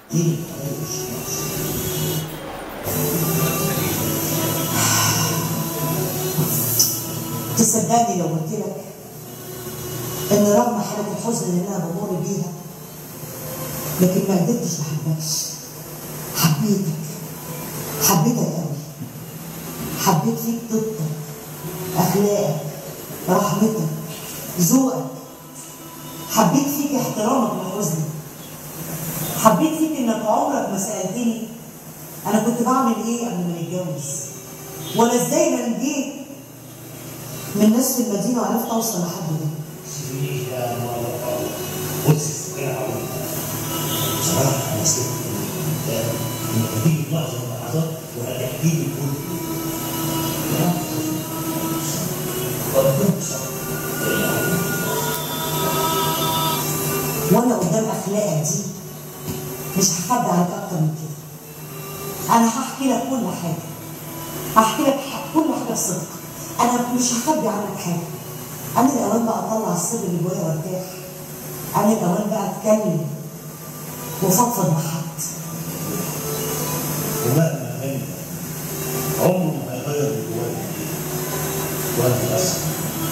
دي القضية مش تصدقني لو قلت لك ان رغم حالة الحزن اللي انا بمر بيها لكن ما قدرتش ما احبكش حبيتك حبيتك قوي حبيت فيك طيبتك اخلاقك رحمتك ذوقك حبيت فيك احترامك لحزني حبيت فيك انك عمرك ما سالتني انا كنت بعمل ايه قبل ما نتجوز ولا ازاي ما جيت من ناس في المدينه وعرفت اوصل لحد ده سيدة مرة قدس السكرة عظيمة بصراحة أنا سكت إن هتيجي في لحظة من اللحظات وهتحكي لي كل كلام ربنا وانا قدام اخلاقك دي مش هخبي عليك اكتر من كده انا هحكي لك كل حاجه هحكي لك ح- كل حاجه بصدق انا مش هخبي عنك حاجه انا الاوان بقى اطلع السر اللي جوايا وارتاح انا الاوان بقى اتكلم وفضفض مع حد ومهما كان عمره ما هيغير اللي جوايا وأنا أسف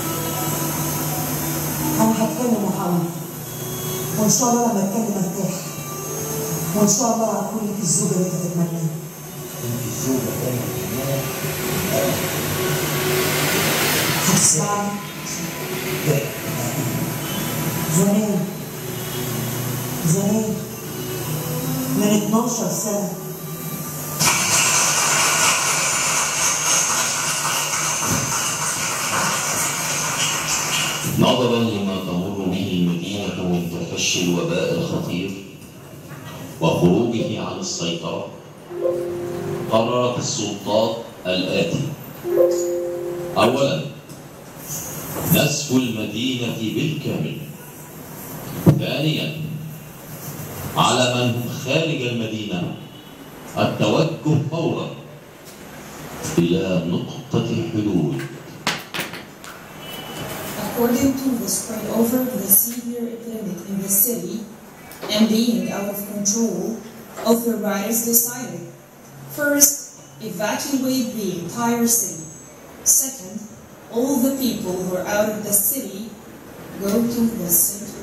انا هتكلم وهقول وان شاء الله لما اتكلم ارتاح وان شاء الله هكون لك الزوجه اللي انت تتمناها أنت الزوجة كانت هتسمعني ده زمان زمان من 12 سنة نظرا لما تمر به المدينة من تفشي الوباء الخطير وخروجه عن السيطرة قررت السلطات الآتي أولا نسف المدينة بالكامل ثانيا على من هم خارج المدينة التوجه فورا إلى نقطة حدود According to the spread over the severe epidemic in the city and being out of control, authorities decided first, evacuate the entire city. Second, all the people who are out of the city go to the center.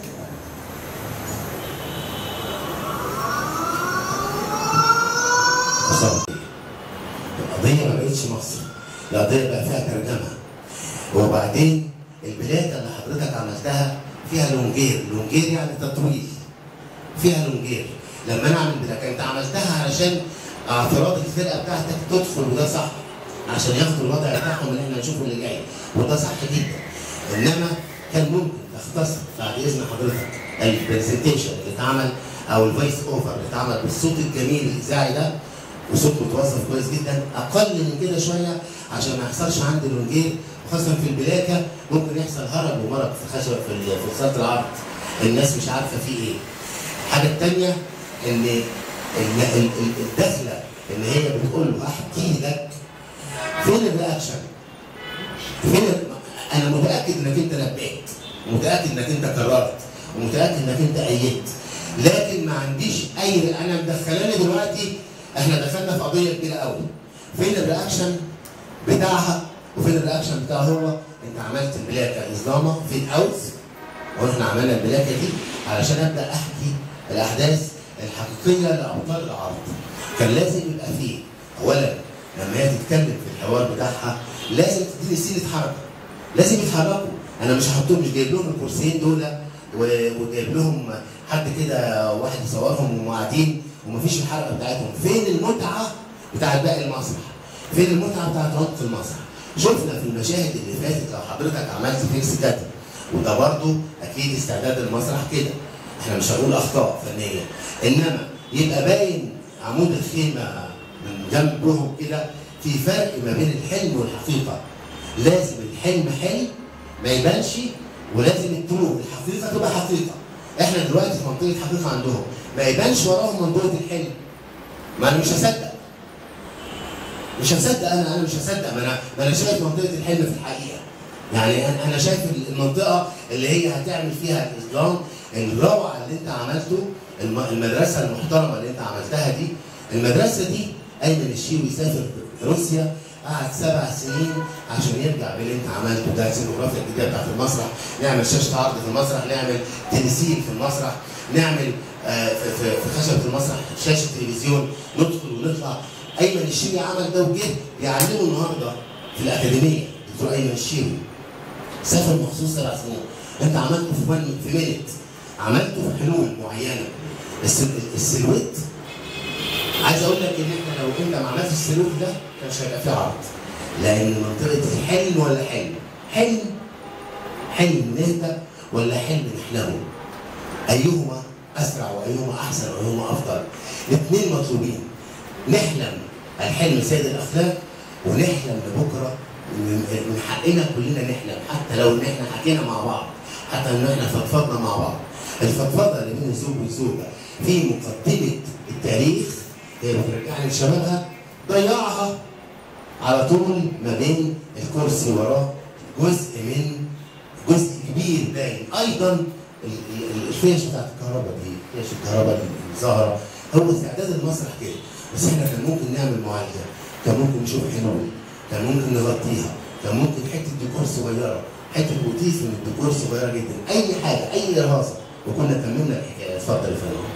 خسارة القضية ما بقتش مصر القضية بقى فيها ترجمة وبعدين البلاد اللي حضرتك عملتها فيها لونجير لونجير يعني تطويل فيها لونجير لما انا اعمل بلاك انت عملتها علشان اعتراض الفرقه بتاعتك تدخل وده صح عشان ياخدوا الوضع بتاعهم اللي احنا نشوفه اللي جاي وده صح جدا انما كان ممكن تختصر بعد اذن حضرتك البرزنتيشن اللي اتعمل او الفويس اوفر اللي اتعمل بالصوت الجميل الاذاعي ده وصوت متوظف كويس جدا اقل من كده شويه عشان ما يحصلش عندي لونجير وخاصه في البلاكه ممكن يحصل هرب ومرض في خشب في ال- في صلاه العرض الناس مش عارفه فيه ايه الحاجه الثانيه ان ال- ال- ال- الدخله اللي هي بتقول له احكي لك فين الرياكشن؟ فين ال- انا متاكد انك انت نبهت ومتاكد انك انت قررت ومتاكد انك انت ايدت لكن ما عنديش اي انا مدخلاني دلوقتي احنا دخلنا في قضيه كبيره قوي فين الرياكشن بتاعها وفين الرياكشن بتاعه هو انت عملت البلاكه اصدامه في الاوز واحنا عملنا البلاكه دي علشان ابدا احكي الاحداث الحقيقيه لابطال العرض كان لازم يبقى فيه اولا لما هي تتكلم في الحوار بتاعها لازم تديني سيره حركه لازم يتحركوا انا مش هحطهم مش جايب لهم الكرسيين دول و- وجايب لهم حد كده واحد يصورهم وهم قاعدين ومفيش الحركه بتاعتهم فين المتعه بتاعت باقي المسرح فين المتعه بتاعت عمق المسرح شفنا في المشاهد اللي فاتت لو حضرتك عملت فيكس كاتب وده برضو اكيد استعداد المسرح كده احنا مش هنقول اخطاء فنيه انما يبقى باين عمود الخيمه من جنبهم كده في فرق ما بين الحلم والحقيقه لازم الحلم حلم ما يبانش ولازم الطلوع الحقيقه تبقى حقيقه احنا دلوقتي في منطقه حقيقه عندهم ما يبانش وراهم منطقه الحلم ما انا مش هصدق مش هصدق انا انا مش هصدق ما انا ما انا شايف منطقه الحلم في الحقيقه يعني انا أنا شايف المنطقه اللي هي هتعمل فيها الاسلام الروعه اللي انت عملته الم- المدرسه المحترمه اللي انت عملتها دي المدرسه دي ايمن الشيوي سافر روسيا قعد سبع سنين عشان يرجع باللي انت عملته ده السينوغرافيا الجديده بتاعت المسرح نعمل شاشه عرض في المسرح نعمل تمثيل في المسرح نعمل آه، في, في, في خشبه المسرح شاشه تلفزيون ندخل ونطلع ايمن الشيوي عمل ده وجه يعلمه النهارده في الاكاديميه دكتور ايمن الشيوي سافر مخصوص سبع سنين انت عملته في ون في مينت عملته في حلول معينه الس- السلويت عايز اقول لك ان احنا لو انت ما عملتش السلوك ده كانش هيبقى فيه عرض لان منطقه الحلم ولا حلم حلم حلم نهدى ولا حلم نحلمه ايهما اسرع وايهما احسن وايهما افضل الاثنين مطلوبين نحلم الحلم سيد الاخلاق ونحلم لبكره من من حقنا كلنا نحلم حتى لو ان احنا حكينا مع بعض حتى ان احنا فضفضنا مع بعض الفضفضه اللي بين الزوج والزوجه في مقدمه التاريخ هي بترجعني لشبابها ضيعها على طول ما بين الكرسي وراه جزء من جزء كبير باين ايضا ال- ال- الفيش بتاعت الكهرباء دي فيش الكهرباء اللي ظاهره هو استعداد المسرح كده بس احنا كان ممكن نعمل معالجه كان ممكن نشوف حلول كان ممكن نغطيها كان ممكن حته ديكور صغيره حته موتيف من الديكور صغيره جدا اي حاجه اي رهاصه وكنا كملنا الحكايه اتفضل يا فندم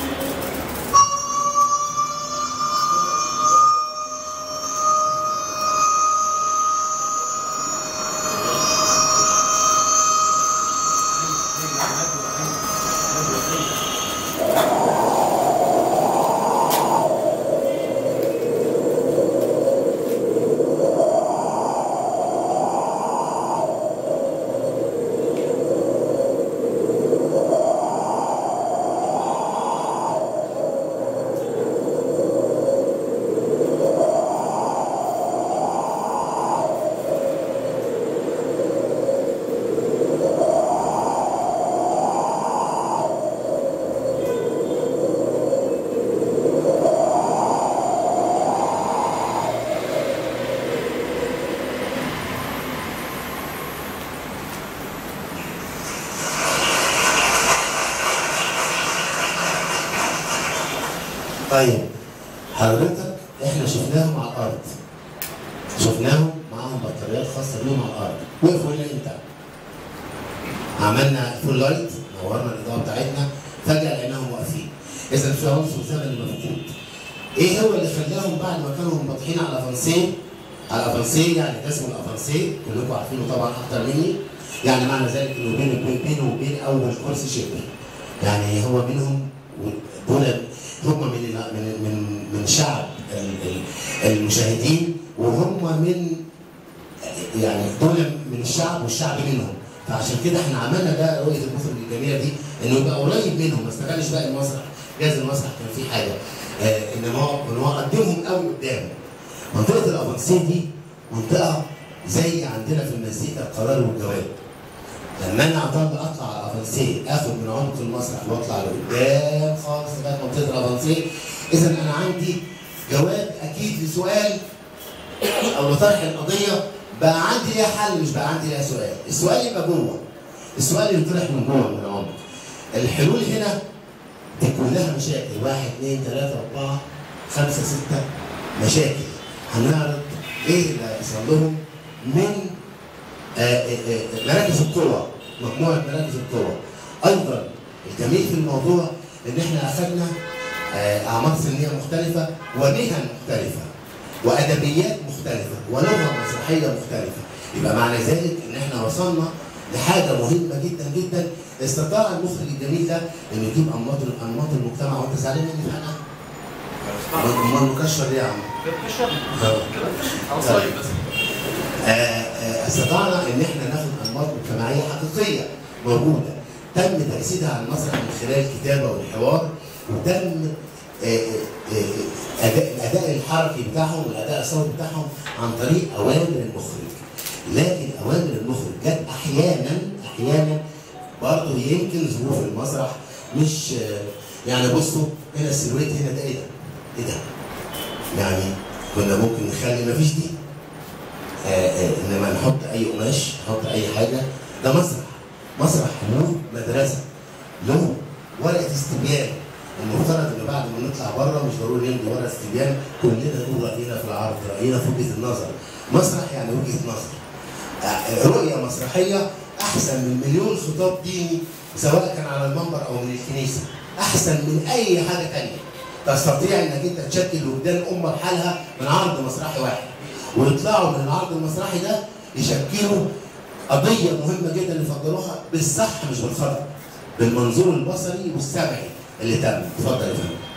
طيب حضرتك احنا شفناهم على الارض شفناهم معاهم بطاريات خاصه بيهم على الارض وقفوا هنا امتى؟ عملنا فول لايت نورنا الاضاءه بتاعتنا فجاه لقيناهم واقفين اذا في عنصر زمني مفقود ايه هو اللي خلاهم بعد ما كانوا منبطحين على افانسيه على افانسيه يعني ده اسمه الافانسيه كلكم عارفينه طبعا اكتر مني يعني معنى ذلك انه بين بين- بينه وبين اول كرسي شبه يعني هو منهم دول هم من ال- من من من شعب ال- ال- المشاهدين وهم من يعني دول من الشعب والشعب منهم فعشان كده احنا عملنا ده رؤيه المخرج الجميله دي انه يبقى قريب منهم ما استغلش بقى المسرح جاز المسرح كان فيه حاجه آه ان هو ان هو قدمهم قوي قدام منطقه الافانسيه دي منطقه زي عندنا في المزيكا القرار والجواب لما انا اعترض اطلع على الافانسيه اخد من عمق المسرح واطلع لقدام خالص لغايه منطقه الافانسيه اذا انا عندي جواب اكيد لسؤال او لطرح القضيه بقى عندي ليها حل مش بقى عندي ليها سؤال السؤال يبقى جوه السؤال اللي طرح من جوه من العمق الحلول هنا دي كلها مشاكل واحد اثنين ثلاثة أربعة خمسة ستة مشاكل هنعرض ايه اللي هيحصل لهم من آه، آه، آه، مراكز القوى مجموعة مراكز القوى أيضا الجميل في الموضوع إن إحنا أخذنا آه، أعمار سنية مختلفة ومهن مختلفة وأدبيات مختلفة ولغة مسرحية مختلفة يبقى معنى ذلك إن إحنا وصلنا لحاجة مهمة جدا جدا استطاع المخرج الجميل ده إنه يجيب أنماط أنماط المجتمع وأنت زعلان مني في أنا؟ أمال مكشر ليه يا عم؟ طيب. آه، آه، استطعنا ان احنا ناخد انماط مجتمعيه حقيقيه موجوده تم تجسيدها على المسرح من خلال الكتابه والحوار وتم آه، آه، آه، اداء الاداء الحركي بتاعهم والاداء الصوتي بتاعهم عن طريق اوامر المخرج لكن اوامر المخرج جت احيانا احيانا برضه يمكن ظروف المسرح مش آه، يعني بصوا هنا السلويت هنا ده ايه ده؟ ايه ده؟ يعني كنا ممكن نخلي مفيش دي آه، آه، انما نحط اي قماش نحط اي حاجه ده مسرح مسرح له مدرسه له ورقه استبيان نطلع بره مش ضروري نمضي ورا استبيان كلنا نقول راينا في العرض راينا في وجهه النظر مسرح يعني وجهه نظر آه، رؤيه مسرحيه احسن من مليون خطاب ديني سواء كان على المنبر او من الكنيسه احسن من اي حاجه تانية تستطيع انك انت تشكل وجدان امه بحالها من عرض مسرحي واحد ويطلعوا من العرض المسرحي ده يشكلوا قضيه مهمه جدا يفكروها بالصح مش بالخطا بالمنظور البصري والسمعي اللي تم اتفضل يا فندم